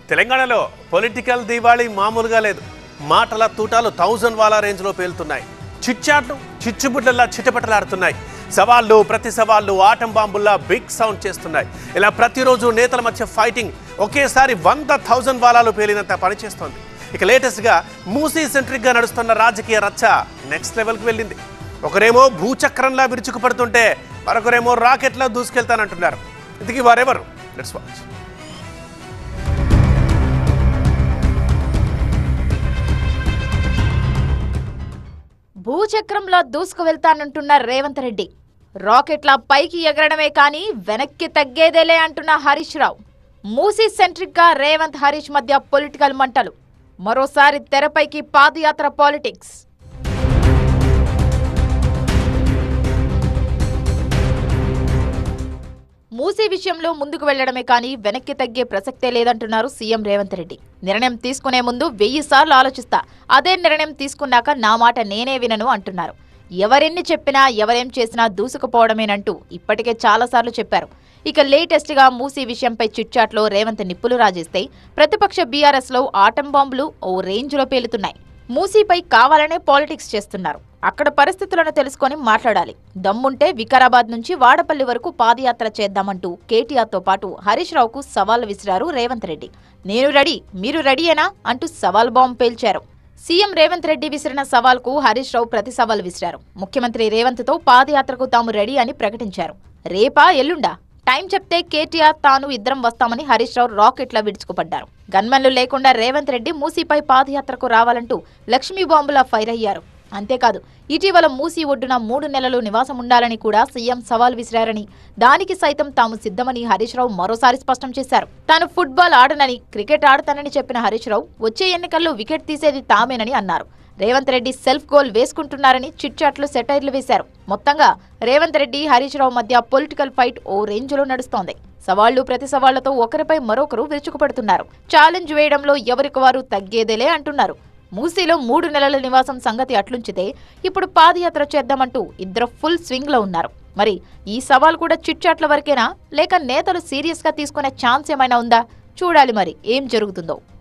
తెలంగాణలో పొలిటికల్ దివాళీ మామూలుగా లేదు మాటల తూటాలు థౌజండ్ వాలా రేంజ్లో పేలుతున్నాయి చిచ్చాట్లు చిచ్చుబుడ్లల్లా చిటపటలాడుతున్నాయి సవాళ్ళు ప్రతి సవాళ్ళు ఆటం బాంబుల్లా బిగ్ సౌండ్ చేస్తున్నాయి ఇలా ప్రతిరోజు నేతల మధ్య ఫైటింగ్ ఒకేసారి వంద థౌజండ్ వాలాలు పేలినంత పనిచేస్తోంది ఇక లేటెస్ట్గా మూసీ సెంట్రిక్గా నడుస్తున్న రాజకీయ రచ్చ నెక్స్ట్ లెవెల్కి వెళ్ళింది ఒకరేమో భూచక్రంలా విరుచుకుపడుతుంటే మరొకరేమో రాకెట్లా దూసుకెళ్తానంటున్నారు ఇంతకీ వారెవరు లెట్స్ వాచ్ భూచక్రంలో దూసుకు వెళ్తానంటున్న రేవంత్ రెడ్డి రాకెట్ల పైకి ఎగరడమే కానీ వెనక్కి తగ్గేదేలే అంటున్న హరీష్ రావు మూసీ సెంట్రిక్ గా రేవంత్ హరీష్ మధ్య పొలిటికల్ మంటలు మరోసారి తెరపైకి పాదయాత్ర పాలిటిక్స్ మూసీ విషయంలో ముందుకు వెళ్లడమే కానీ వెనక్కి తగ్గే ప్రసక్తే లేదంటున్నారు సీఎం రేవంత్ రెడ్డి నిర్ణయం తీసుకునే ముందు వెయ్యి సార్లు ఆలోచిస్తా అదే నిర్ణయం తీసుకున్నాక నా మాట నేనే వినను అంటున్నారు ఎవరెన్ని చెప్పినా ఎవరేం చేసినా దూసుకుపోవడమేనంటూ ఇప్పటికే చాలాసార్లు చెప్పారు ఇక లేటెస్ట్ గా మూసీ విషయంపై చిట్చాట్లో రేవంత్ నిప్పులు రాజేస్తే ప్రతిపక్ష బీఆర్ఎస్ లో ఆటం బాంబులు ఓ రేంజ్ లో పేలుతున్నాయి మూసీపై కావాలనే పాలిటిక్స్ చేస్తున్నారు అక్కడ పరిస్థితులను తెలుసుకొని మాట్లాడాలి దమ్ముంటే వికారాబాద్ నుంచి వాడపల్లి వరకు పాదయాత్ర చేద్దామంటూ కేటీఆర్తో పాటు హరీష్ రావుకు సవాల్ విసిరారు రేవంత్ రెడ్డి నేను రెడీ మీరు రెడీయేనా అంటూ సవాల్ బాంబు పేల్చారు సీఎం రేవంత్ రెడ్డి విసిరిన సవాల్కు హరీష్ రావు ప్రతి సవాల్ విసిరారు ముఖ్యమంత్రి రేవంత్తో పాదయాత్రకు తాము రెడీ అని ప్రకటించారు రేపా ఎల్లుండా టైం చెప్తే కేటీఆర్ తాను ఇద్దరం వస్తామని హరీష్ రావు రాకెట్లా విడుచుకుపడ్డారు గన్మెన్లు లేకుండా రేవంత్ రెడ్డి మూసీపై పాదయాత్రకు రావాలంటూ లక్ష్మీ బాంబులా ఫైర్ అయ్యారు అంతేకాదు ఇటీవల మూసీ ఒడ్డున మూడు నెలలు నివాసం ఉండాలని కూడా సీఎం సవాల్ విసిరారని దానికి సైతం తాము సిద్ధమని హరీష్ రావు మరోసారి స్పష్టం చేశారు తాను ఫుట్బాల్ ఆడనని క్రికెట్ ఆడతానని చెప్పిన హరీష్ రావు వచ్చే ఎన్నికల్లో వికెట్ తీసేది తామేనని అన్నారు రేవంత్ రెడ్డి సెల్ఫ్ గోల్ వేసుకుంటున్నారని చిట్చాట్లు సెటైర్లు వేశారు మొత్తంగా రేవంత్ రెడ్డి హరీష్ రావు మధ్య పొలిటికల్ ఫైట్ ఓ రేంజ్లో నడుస్తోంది సవాళ్లు ప్రతి సవాళ్లతో ఒకరిపై మరొకరు విరుచుకుపడుతున్నారు ఛాలెంజ్ వేయడంలో ఎవరికి వారు తగ్గేదేలే అంటున్నారు మూసీలో మూడు నెలల నివాసం సంగతి అట్లుంచితే ఇప్పుడు పాదయాత్ర చేద్దామంటూ ఇద్దరు ఫుల్ స్వింగ్ లో ఉన్నారు మరి ఈ సవాల్ కూడా చిట్చాట్ల వరకేనా లేక నేతలు సీరియస్ గా తీసుకునే ఛాన్స్ ఏమైనా ఉందా చూడాలి మరి ఏం జరుగుతుందో